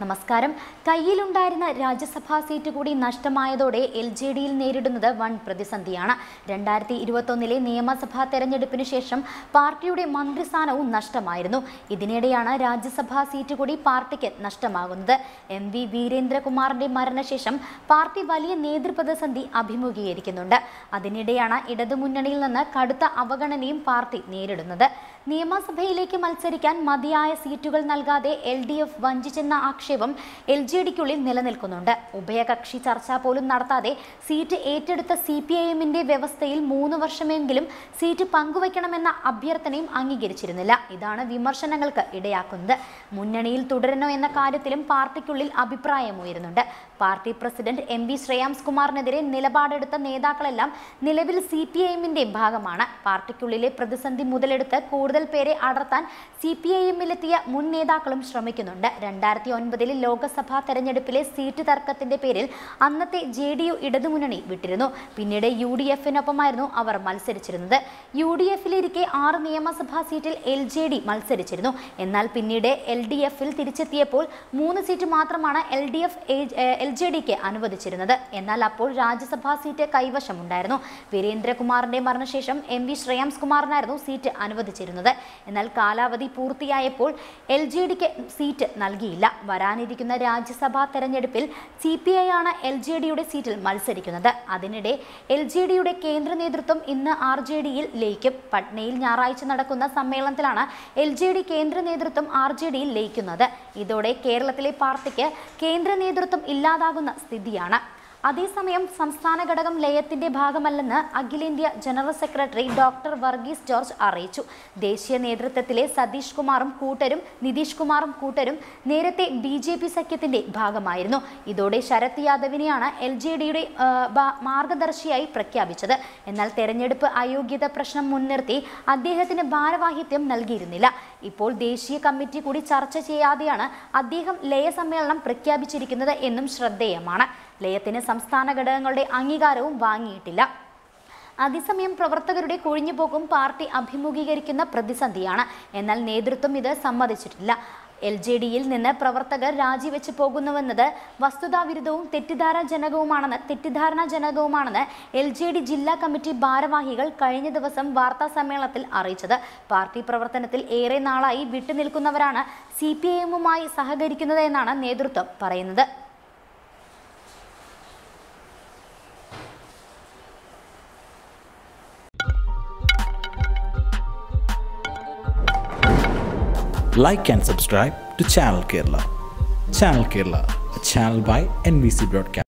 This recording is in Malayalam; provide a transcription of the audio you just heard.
നമസ്കാരം കയ്യിലുണ്ടായിരുന്ന രാജ്യസഭാ സീറ്റ് കൂടി നഷ്ടമായതോടെ എൽ ജെ ഡിയിൽ നേരിടുന്നത് വൻ പ്രതിസന്ധിയാണ് രണ്ടായിരത്തി ഇരുപത്തൊന്നിലെ നിയമസഭാ തെരഞ്ഞെടുപ്പിന് ശേഷം പാർട്ടിയുടെ മന്ത്രിസ്ഥാനവും നഷ്ടമായിരുന്നു ഇതിനിടെയാണ് രാജ്യസഭാ സീറ്റ് കൂടി പാർട്ടിക്ക് നഷ്ടമാകുന്നത് എം വി വീരേന്ദ്രകുമാറിന്റെ മരണശേഷം പാർട്ടി വലിയ നേതൃപ്രതിസന്ധി അഭിമുഖീകരിക്കുന്നുണ്ട് അതിനിടെയാണ് ഇടതുമുന്നണിയിൽ നിന്ന് കടുത്ത അവഗണനയും പാർട്ടി നേരിടുന്നത് നിയമസഭയിലേക്ക് മത്സരിക്കാൻ മതിയായ സീറ്റുകൾ നൽകാതെ എൽ ഡി എഫ് വഞ്ചിച്ചെന്ന ആക്ഷേപം എൽ ജെ ഡിക്കുള്ളിൽ നിലനിൽക്കുന്നുണ്ട് ഉഭയകക്ഷി ചർച്ച പോലും നടത്താതെ സീറ്റ് ഏറ്റെടുത്ത സി പി ഐ എമ്മിന്റെ വ്യവസ്ഥയിൽ മൂന്ന് വർഷമെങ്കിലും സീറ്റ് പങ്കുവയ്ക്കണമെന്ന അഭ്യർത്ഥനയും അംഗീകരിച്ചിരുന്നില്ല ഇതാണ് വിമർശനങ്ങൾക്ക് ഇടയാക്കുന്നത് മുന്നണിയിൽ തുടരണോ എന്ന കാര്യത്തിലും പാർട്ടിക്കുള്ളിൽ അഭിപ്രായമുയരുന്നുണ്ട് party president M V Shreyams കുമാറിനെതിരെ നിലപാടെടുത്ത നേതാക്കളെല്ലാം നിലവിൽ സി പി ഐ എമ്മിന്റെ ഭാഗമാണ് പാർട്ടിക്കുള്ളിലെ പ്രതിസന്ധി മുതലെടുത്ത് കൂടുതൽ പേരെ അടർത്താൻ സി പി ഐ എമ്മിലെത്തിയ മുൻ നേതാക്കളും ശ്രമിക്കുന്നുണ്ട് രണ്ടായിരത്തി ഒൻപതിലെ ലോക്സഭാ തെരഞ്ഞെടുപ്പിലെ സീറ്റ് തർക്കത്തിന്റെ പേരിൽ അന്നത്തെ ജെ ഡി യു ഇടതുമുന്നണി വിട്ടിരുന്നു പിന്നീട് യു ഡി എഫിനൊപ്പമായിരുന്നു അവർ മത്സരിച്ചിരുന്നത് യു ഡി എഫിലിരിക്കെ ആറ് നിയമസഭാ സീറ്റിൽ എൽ ജെ ഡി മത്സരിച്ചിരുന്നു എന്നാൽ പിന്നീട് എൽ ഡി എഫിൽ തിരിച്ചെത്തിയപ്പോൾ മൂന്ന് സീറ്റ് മാത്രമാണ് L D F L J ഡിക്ക് അനുവദിച്ചിരുന്നത് എന്നാൽ അപ്പോൾ രാജ്യസഭാ സീറ്റ് കൈവശമുണ്ടായിരുന്നു വീരേന്ദ്രകുമാറിന്റെ മരണശേഷം എം വി ശ്രേയാംസ് കുമാറിനായിരുന്നു സീറ്റ് അനുവദിച്ചിരുന്നത് എന്നാൽ കാലാവധി പൂർത്തിയായപ്പോൾ എൽ ജെ ഡിക്ക് സീറ്റ് നൽകിയില്ല വരാനിരിക്കുന്ന രാജ്യസഭാ തെരഞ്ഞെടുപ്പിൽ സി പി ഐ ആണ് എൽ ജെ ഡിയുടെ സീറ്റിൽ മത്സരിക്കുന്നത് അതിനിടെ എൽ ജെ ഡിയുടെ കേന്ദ്ര നേതൃത്വം ഇന്ന് ആർ ജെ ഡിയിൽ ലയിക്കും പട്നയിൽ ഞായറാഴ്ച നടക്കുന്ന സമ്മേളനത്തിലാണ് എൽ ജെ ഡി കേന്ദ്ര നേതൃത്വം ആർ ജെ ഡിയിൽ ലയിക്കുന്നത് ഇതോടെ കേരളത്തിലെ പാർട്ടിക്ക് കേന്ദ്ര നേതൃത്വം ഇല്ലാതാകുന്ന സ്ഥിതിയാണ് അതേസമയം സംസ്ഥാന ഘടകം ലയത്തിന്റെ ഭാഗമല്ലെന്ന് അഖിലേന്ത്യാ general secretary doctor Varghese George അറിയിച്ചു ദേശീയ നേതൃത്വത്തിലെ സതീഷ് കുമാറും കൂട്ടരും നിതീഷ് കുമാറും കൂട്ടരും നേരത്തെ ബി ജെ പി സഖ്യത്തിന്റെ ഭാഗമായിരുന്നു ഇതോടെ ശരത് യാദവിനെയാണ് എൽ ജെ ഡിയുടെ മാർഗദർശിയായി പ്രഖ്യാപിച്ചത് എന്നാൽ തെരഞ്ഞെടുപ്പ് അയോഗ്യത പ്രശ്നം മുൻനിർത്തി അദ്ദേഹത്തിന് ഭാരവാഹിത്യം നൽകിയിരുന്നില്ല ഇപ്പോൾ ദേശീയ കമ്മിറ്റി കൂടി ചർച്ച ചെയ്യാതെയാണ് അദ്ദേഹം ലയ സമ്മേളനം പ്രഖ്യാപിച്ചിരിക്കുന്നത് എന്നും ശ്രദ്ധേയമാണ് ലയത്തിന് സംസ്ഥാന ഘടകങ്ങളുടെ അംഗീകാരവും വാങ്ങിയിട്ടില്ല അതേസമയം പ്രവർത്തകരുടെ കൊഴിഞ്ഞുപോക്കും പാർട്ടി അഭിമുഖീകരിക്കുന്ന പ്രതിസന്ധിയാണ് എന്നാൽ നേതൃത്വം ഇത് സമ്മതിച്ചിട്ടില്ല എൽ ജെ ഡിയിൽ നിന്ന് പ്രവർത്തകർ രാജിവെച്ച് പോകുന്നുവെന്നത് വസ്തുതാവിരുദ്ധവും തെറ്റിദ്ധാരണാജനകവുമാണെന്ന് തെറ്റിദ്ധാരണാജനകവുമാണെന്ന് എൽ ജെ ഡി ജില്ലാ കമ്മിറ്റി ഭാരവാഹികൾ കഴിഞ്ഞ ദിവസം വാർത്താ സമ്മേളനത്തിൽ അറിയിച്ചത് പാർട്ടി പ്രവർത്തനത്തിൽ ഏറെ നാളായി വിട്ടുനിൽക്കുന്നവരാണ് സി പി ഐ എമ്മുമായി സഹകരിക്കുന്നത് എന്നാണ് നേതൃത്വം പറയുന്നത് like and subscribe to Channel Kerala. Channel Kerala, a channel by NBC Broadcast.